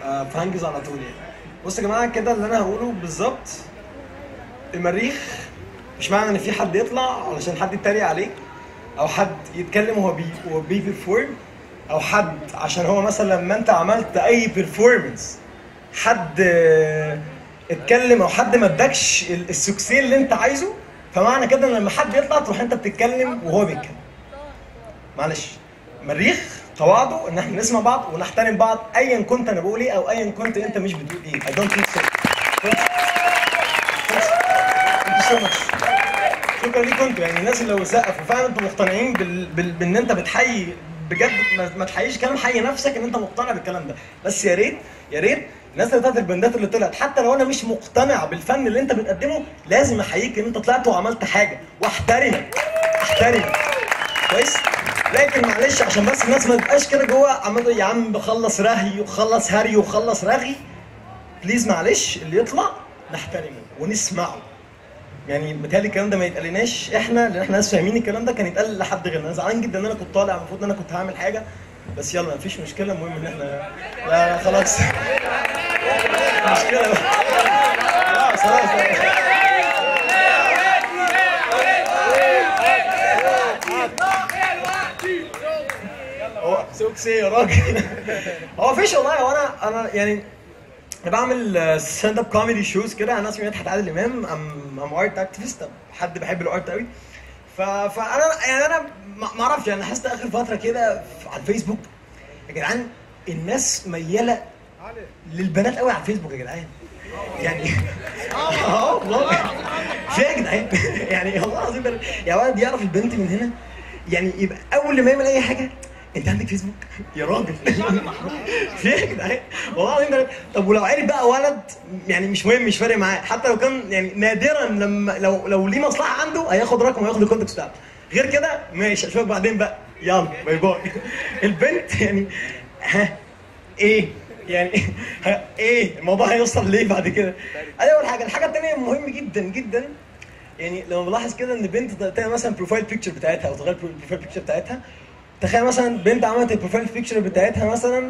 آه، فهنجز على طول يعني بصوا يا جماعه كده اللي انا هقوله بالظبط المريخ مش معنى ان في حد يطلع علشان حد يتريق عليه او حد يتكلم وهو بي وهو بيبرفورم او حد عشان هو مثلا لما انت عملت اي بيرفورمانس حد آه، اتكلم او حد ما ادكش ال- السكسين اللي انت عايزه فمعنى كده ان لما حد يطلع تروح انت بتتكلم وهو بيتكلم معلش مريخ قواعده ان احنا نسمع بعض ونحترم بعض ايا كنت انا بقول ايه او ايا كنت انت مش بتقول ايه I don't think so Thank you so much. شكرا ليكم انتوا يعني الناس اللي سقفوا فعلا انتوا مقتنعين بال... بال... بان انت بتحيي بجد ما, ما تحييش كلام حي نفسك ان انت مقتنع بالكلام ده بس يا ريت يا ريت الناس اللي بتاعت البندات اللي طلعت حتى لو انا مش مقتنع بالفن اللي انت بتقدمه لازم احييك ان انت طلعت وعملت حاجه واحترمك احترمك كويس لكن معلش عشان بس الناس ما تبقاش كده جوه عمال يا عم بخلص رهي وخلص هري وخلص رغي بليز معلش اللي يطلع نحترمه ونسمعه يعني متهيألي الكلام ده ما يتقالناش احنا لان احنا ناس فاهمين الكلام ده كان يتقال لحد غيرنا انا زعلان جدا ان انا كنت طالع المفروض ان انا كنت هعمل حاجه بس يلا مفيش مشكله المهم ان احنا لا لا خلاص مشكله خلاص خلاص هو سوكسي يا راجل هو فيش والله هو انا انا يعني انا بعمل ستاند اب كوميدي شوز كده انا اسمي مدحت عادل امام ام ام ارت اكتيفيست حد بحب الارت قوي ف... فانا يعني انا ما ما اعرفش يعني حاسس اخر فتره كده في- على الفيسبوك يا جدعان الناس مياله للبنات قوي على الفيسبوك يا جدعان يعني اه والله في إيه يا جدعان يعني والله العظيم بل- يا ولد يعرف البنت من هنا يعني يبقى اول ما يعمل اي حاجه انت عندك فيسبوك يا راجل في ايه يا جدعان والله العظيم بل- طب ولو عرف بقى ولد يعني مش مهم مش فارق معاه حتى لو كان يعني نادرا لما لو لو ليه مصلحه عنده هياخد رقم وياخد الكونتاكت بتاعته غير كده ماشي اشوفك بعدين بقى يلا باي باي البنت يعني ها ايه يعني ها ايه الموضوع هيوصل ليه بعد كده ادي اول حاجه الحاجه الثانيه مهم جدا جدا يعني لما بلاحظ كده ان بنت تعمل مثلا بروفايل بيكتشر بتاعتها او تغير البروفايل بيكتشر بتاعتها تخيل مثلا بنت عملت البروفايل بيكتشر بتاعتها مثلا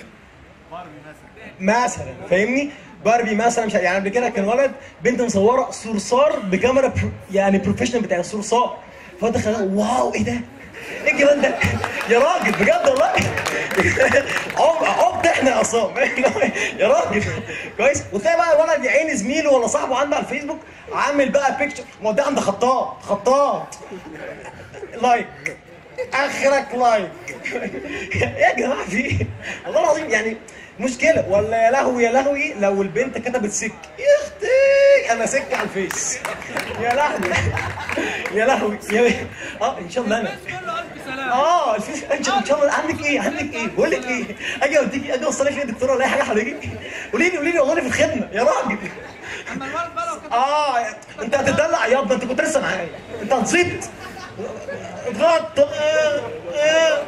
مثلا فاهمني باربي مثلا مش يعني قبل كده كان ولد بنت مصوره صرصار بكاميرا برو يعني بروفيشنال بتاع صرصار فانت خلاص واو ايه ده؟ ايه الجمال ده؟ يا راجل بجد والله عم عم احنا يا عصام يا راجل كويس وتلاقي بقى الولد يا عيني زميله ولا صاحبه عنده على الفيسبوك عامل بقى بيكتشر ما هو ده عنده خطاط خطاط لايك اخرك لايك ايه يا جماعه في ايه؟ والله العظيم يعني مشكله ولا يا لهوي يا لهوي لو البنت كتبت سك يا اختي انا سك على الفيس يا لهوي يا لهوي يا اه ان شاء الله انا اه الفيس ان شاء إن شاء الله عندك ايه عندك ايه بقول لك ايه اجي اوديكي اجي اوصلك يا دكتوره ولا اي حاجه حواليك قولي لي قولي لي والله أنا في الخدمه يا راجل اما الولد بقى لو كتب اه انت هتدلع يا ابني انت كنت لسه معايا انت نسيت اتغط آه، آه.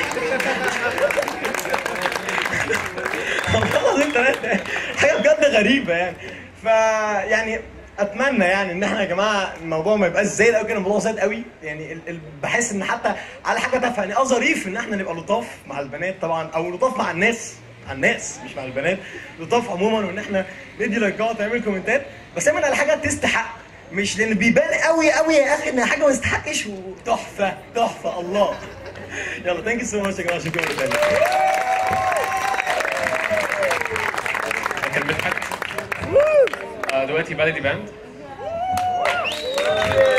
والله العظيم ثلاثة حاجة بجد غريبة يعني فيعني اتمنى يعني ان احنا يا جماعه الموضوع ما يبقاش زايد قوي كده الموضوع زايد قوي يعني ال- ال- بحس ان حتى على حاجه تافهه يعني اه ظريف ان احنا نبقى لطاف مع البنات طبعا او لطاف مع الناس مع الناس مش مع البنات لطاف عموما وان احنا ندي لايكات ونعمل كومنتات بس دايما على حاجه تستحق مش لان بيبان قوي قوي يا اخي ان حاجه ما تستحقش وتحفه تحفه الله يلا ثانك يو سو ماتش يا جماعه شكرا جدا كان مدحت آه، دلوقتي بلدي باند